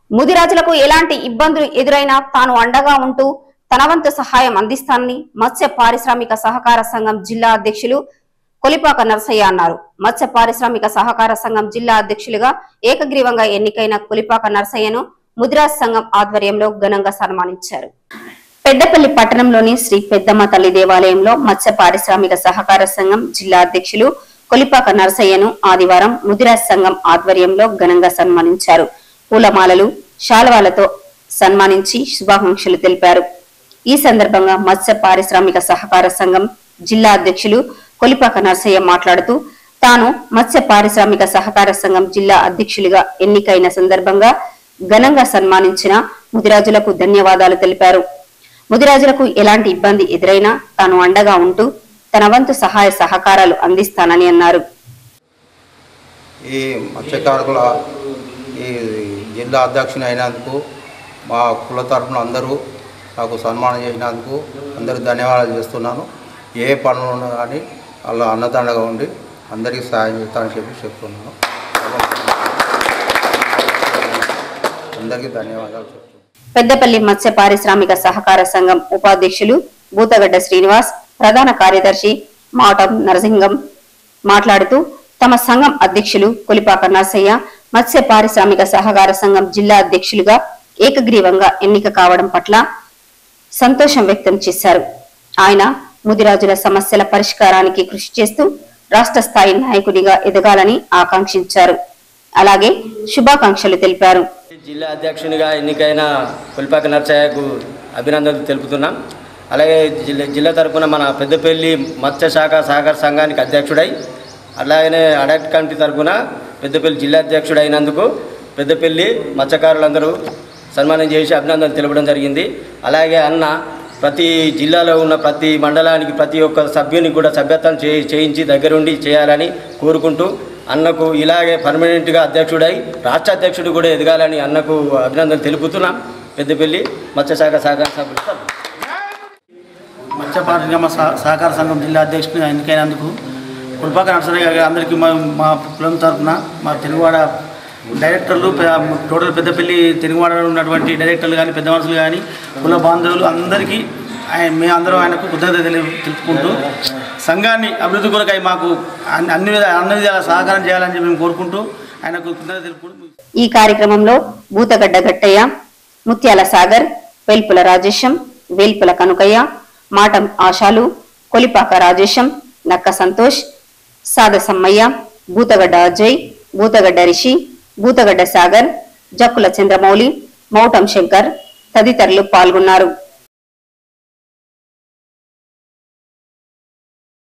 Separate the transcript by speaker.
Speaker 1: ముదిరాజులకు ఎలాంటి ఇబ్బందులు ఎదురైనా తాను అండగా ఉంటూ తన వంతు సహాయం అందిస్తానని మత్స్య పారిశ్రామిక సహకార సంఘం జిల్లా అధ్యక్షులు కొలిపాక నరసయ్య అన్నారు మత్స్య పారిశ్రామిక సహకార సంఘం జిల్లా అధ్యక్షులుగా ఏకగ్రీవంగా ఎన్నికైన కొలిపాక నరసయ్యను ముదిరాజ్ సంఘం ఆధ్వర్యంలో ఘనంగా సన్మానించారు పెద్దపల్లి పట్టణంలోని శ్రీ పెద్దమ్మ తల్లి దేవాలయంలో మత్స్య పారిశ్రామిక సహకార సంఘం జిల్లా అధ్యక్షులు కొలిపాక నరసయ్యను ఆదివారం ముదిరాజ్ సంఘం ఆధ్వర్యంలో ఘనంగా సన్మానించారు పూలమాలలు శాలువాలతో సన్మానించి శుభాకాంక్షలు తెలిపారు ఈ సందర్భంగా మత్స్య పారిశ్రామిక సహకార సంఘం జిల్లా అధ్యక్షులు కొలిపాక నరసయ్య మాట్లాడుతూ తాను మత్స్య పారిశ్రామిక సహకార సంఘం జిల్లా అధ్యక్షులుగా ఎన్నికైన సందర్భంగా ఘనంగా సన్మానించిన ముదిరాజులకు ధన్యవాదాలు తెలిపారు ముదిరాజులకు ఎలాంటి ఇబ్బంది ఎదురైనా తాను అండగా ఉంటూ తన వంతు సహాయ సహకారాలు అందిస్తానని అన్నారు
Speaker 2: ఈ మత్స్యకారుల ఈ జిల్లా అధ్యక్షుని అయినందుకు మా కుల తరఫున అందరూ నాకు సన్మానం చేసినందుకు అందరికి ధన్యవాదాలు చేస్తున్నాను ఏ పనులు ఉన్నా కానీ వాళ్ళ అన్నదండగా ఉండి అందరికీ సాయం చేస్తానని చెప్పి చెప్తున్నాను అందరికీ ధన్యవాదాలు చెప్తున్నాను
Speaker 1: పెద్దపల్లి మత్స్య పారిశ్రామిక సహకార సంఘం ఉపాధ్యక్షులు బూతగడ్డ శ్రీనివాస్ ప్రధాన కార్యదర్శి మాటం నరసింగం మాట్లాడుతూ తమ సంఘం అధ్యక్షులు కొలిపాక నరసయ్య మత్స్య పారిశ్రామిక సహకార సంఘం జిల్లా అధ్యక్షులుగా ఏకగ్రీవంగా ఎన్నిక కావడం పట్ల సంతోషం వ్యక్తం చేశారు ఆయన ముదిరాజుల సమస్యల పరిష్కారానికి కృషి చేస్తూ రాష్ట్ర స్థాయి నాయకుడిగా ఎదగాలని ఆకాంక్షించారు అలాగే శుభాకాంక్షలు తెలిపారు
Speaker 3: జిల్లా అధ్యక్షునిగా ఎన్నికైన పులిపాక నర్సయ్యకు అభినందనలు తెలుపుతున్నాం అలాగే జిల్లా జిల్లా తరపున మన పెద్దపల్లి మత్స్య శాఖ సహకార సంఘానికి అధ్యక్షుడై అలాగనే అడక్ట్ కమిటీ తరపున పెద్దపల్లి జిల్లా అధ్యక్షుడు అయినందుకు పెద్దపల్లి మత్స్యకారులందరూ సన్మానం చేసి అభినందనలు తెలపడం జరిగింది అలాగే అన్న ప్రతి జిల్లాలో ఉన్న ప్రతి మండలానికి ప్రతి ఒక్క సభ్యునికి కూడా సభ్యత్వం చే చేయించి దగ్గరుండి చేయాలని కోరుకుంటూ అన్నకు ఇలాగే పర్మనెంట్గా అధ్యక్షుడై రాష్ట్ర అధ్యక్షుడు కూడా ఎదగాలని అన్నకు అభినందనలు తెలుపుతున్నాం పెద్దపల్లి మత్స్యశాఖ సహకార సభ్యులు
Speaker 4: మత్స్య పారిశ్రామిక సహ- సహకార సంఘం జిల్లా అధ్యక్షునిగా ఎన్నికైనందుకు కుల్పాక నర్సరీ గారి అందరికీ మా మా కులం తరఫున మా తెలుగువాడ డైరెక్టర్లు పె- టోటల్ పెద్దపల్లి తెలుగువాడలో ఉన్నటువంటి డైరెక్టర్లు కానీ పెద్ద మనుషులు కానీ కుల బాంధవులు అందరికీ ఆయన మేము అందరం ఆయనకు కృతజ్ఞత తెలి తెలుపుకుంటూ సంఘాన్ని అభివృద్ధి కొరకై మాకు అన్ని అన్ని విధాల అన్ని విధాల సహకారం చేయాలని చెప్పి మేము కోరుకుంటూ ఆయనకు కృతజ్ఞత తెలుపుకుంటూ
Speaker 1: ఈ కార్యక్రమంలో బూతగడ్డ గట్టయ్య ముత్యాల సాగర్ వెల్పుల రాజేశం వేల్పుల కనుకయ్య మాటం ఆశాలు కొలిపాక రాజేశం నక్క సంతోష్ సాద సమ్మయ్య బూతగడ్డ అజయ్ బూతగడ్డ రిషి బూతగడ్డ సాగర్ జక్కుల చంద్రమౌళి మౌటం శంకర్ తదితరులు పాల్గొన్నారు